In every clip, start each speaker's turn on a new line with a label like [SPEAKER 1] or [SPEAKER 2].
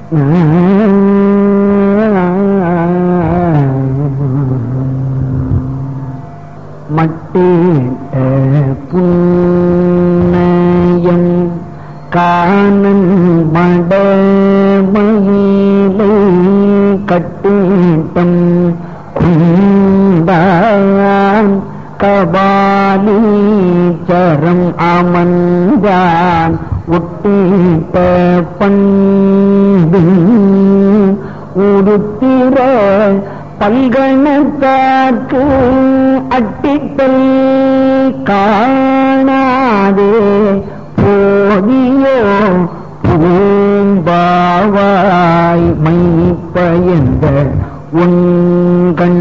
[SPEAKER 1] மட்டேட்ட புன்னயம் காணன் மடமயிலை கட்டேட்டம் குண்டான் கபாலி சரம் அமர்ந்தான் உட்டீட்ட பண்பின் உடுத்திர பல்கணத்தாக்கு அட்டித்தல் காணாதே போதியோ பூம்பாவாய் மைப்பயந்த உண்கண்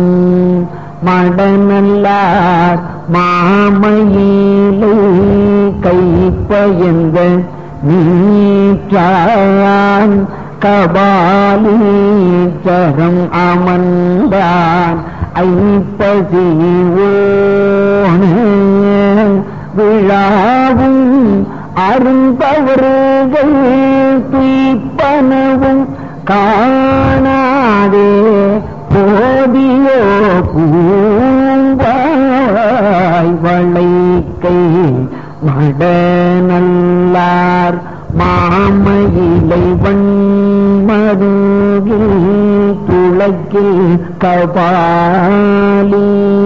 [SPEAKER 1] மடநல்லார் மாமையிலை கைப்பயந்த நீற்றான் கபாலி சரம் அமர்ந்தான் ஐப்பசி ஓண விழாவும் அருந்தவர்கள் துய்ப்பனவும் காணாதே போதியோ பூம்பாய் வளைக்கை மடநல்லார் மாமையிலை வன்மருகில் துளக்கில் கபாலி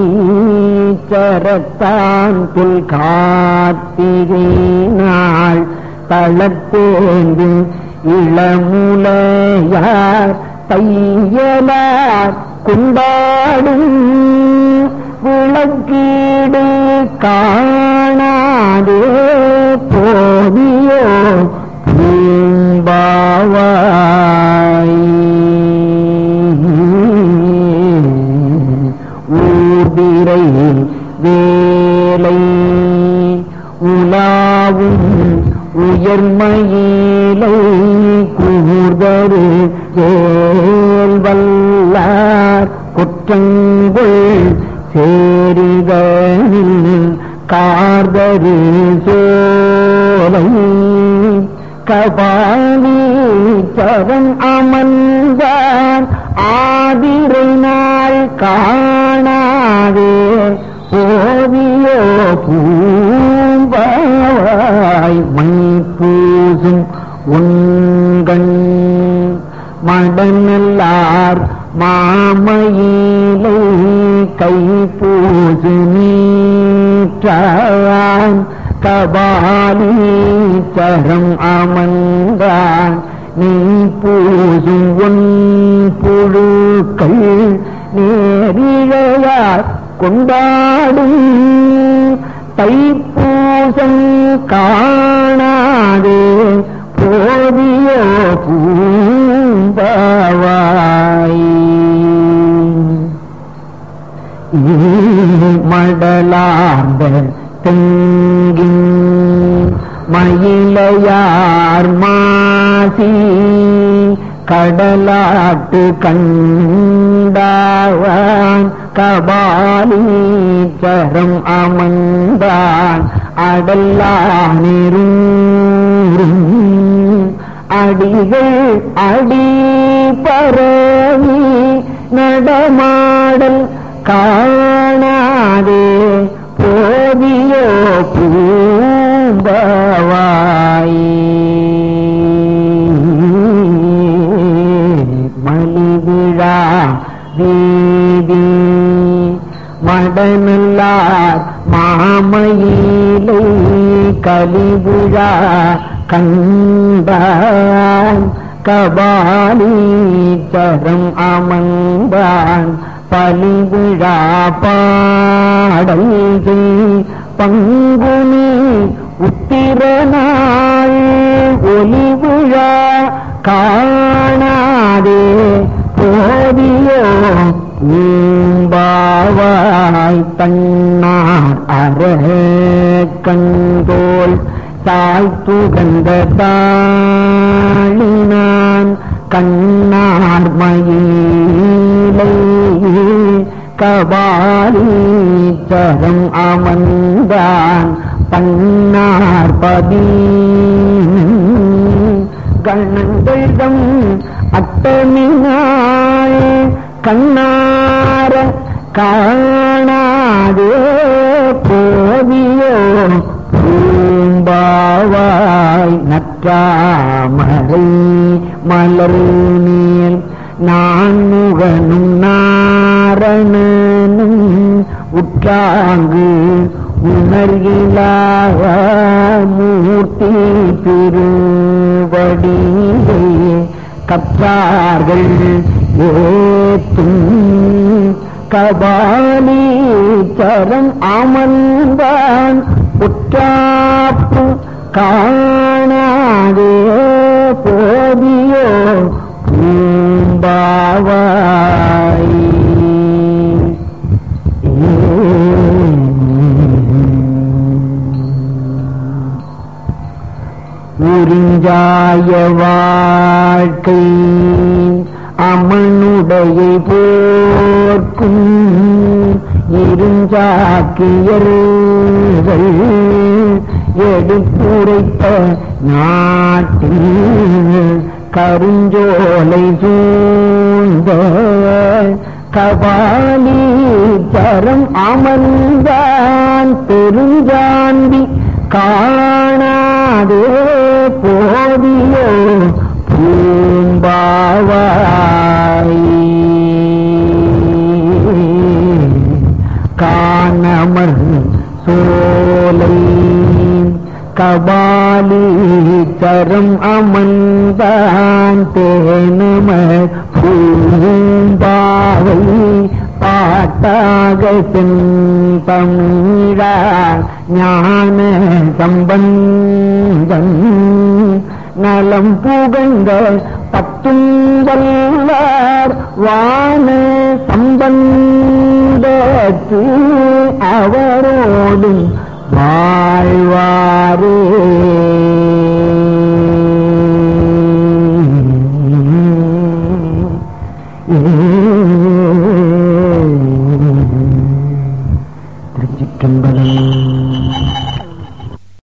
[SPEAKER 1] சரத்தான் புல் கார்த்திகை நாள் தளத்தேந்து இளமுலையார் தையலார் கொண்டாடும் விளக்கீடு காணாதே போதியோ பூம்பாவாய் ஊதிரை வேலை உலாவும் உயர்மயிலை கூர்தரு சேல் வல்லார் குற்றங்கள் சேரிதனில் கார்தரு சோலை கபாலி சவன் அமர்ந்தான் ஆதிரை நாள் காணாதே ஓவியோ பூம்பாய் மை பூசும் உண்கண் மடநல்லார் மாமையிலை கை பூசு நீற்றான் கபாலி சரம் அமர்ந்தான் நீ பூசும் உன் புழுக்கள் நேரிழையார் கொண்டாடும் தைப்பூசம் காணாதே போதியோ பூம்பாவாய் மடலார்ந்த தெங்கின் மயிலையார் மாசி கடலாட்டு கண்டாவான் கபாலி சரம் அமர்ந்தான் அடல்லானிரும் அடிகள் அடி பரவி நடமாடல் காணாதே போதியோ பூம்பவாய் மலிவிழா வீதி மடநல்லார் மாமையிலை கலிவிழா கண்டான் கபாலி சரம் அமர்ந்தான் பலிவிழா பாடல் பங்குனி உத்திர நாள் ஒலி விழா காணாதே போதியோ ஊம்பாவாய் தன்னார் அற கண்டோல் தாய்த்துகந்த தாளினான் கண்ணார் மயிலை கபாலி சரம் அமர்ந்தான் பன்னார் பதி கண்ணங்களிடம் அட்டமினாள் கண்ணார காணாதே போதியோ பூம்பாவாய் நற்றாமரை மலர் மேல் நான் முகனும் நாரணனும் உற்றாங்கு உணர்கிலாக மூர்த்தி திருவடியை கற்றார்கள் ஏத்தும் கபாலி சரம் அமர்ந்தான் உற்றாப்பு காணாதே போதியோ பூம்பாவாய் உறிஞ்சாய வாழ்க்கை அமனுடைய போர்க்கும் இருஞ்சாக்கியர்கள் எடுத்துரைத்த நாட்டில் கருஞ்சோலை சூழ்ந்த கபாலி தரம் அமர்ந்தான் பெருஞ்சாண்டி காணாதே போதியோ பூம்பாவாய் காணமர் சோலை கபாலி தரம் அமர்ந்தான் தேனமர் பூம்பாவை பாட்டாக செந்தமிழா ஞான சம்பந்தன் நலம் புகழ்ந்த பத்தும் வல்லார் வான சம்பந்தத்து அவரோடும் வாழ்வாரே திருச்சிற்றம்பலம்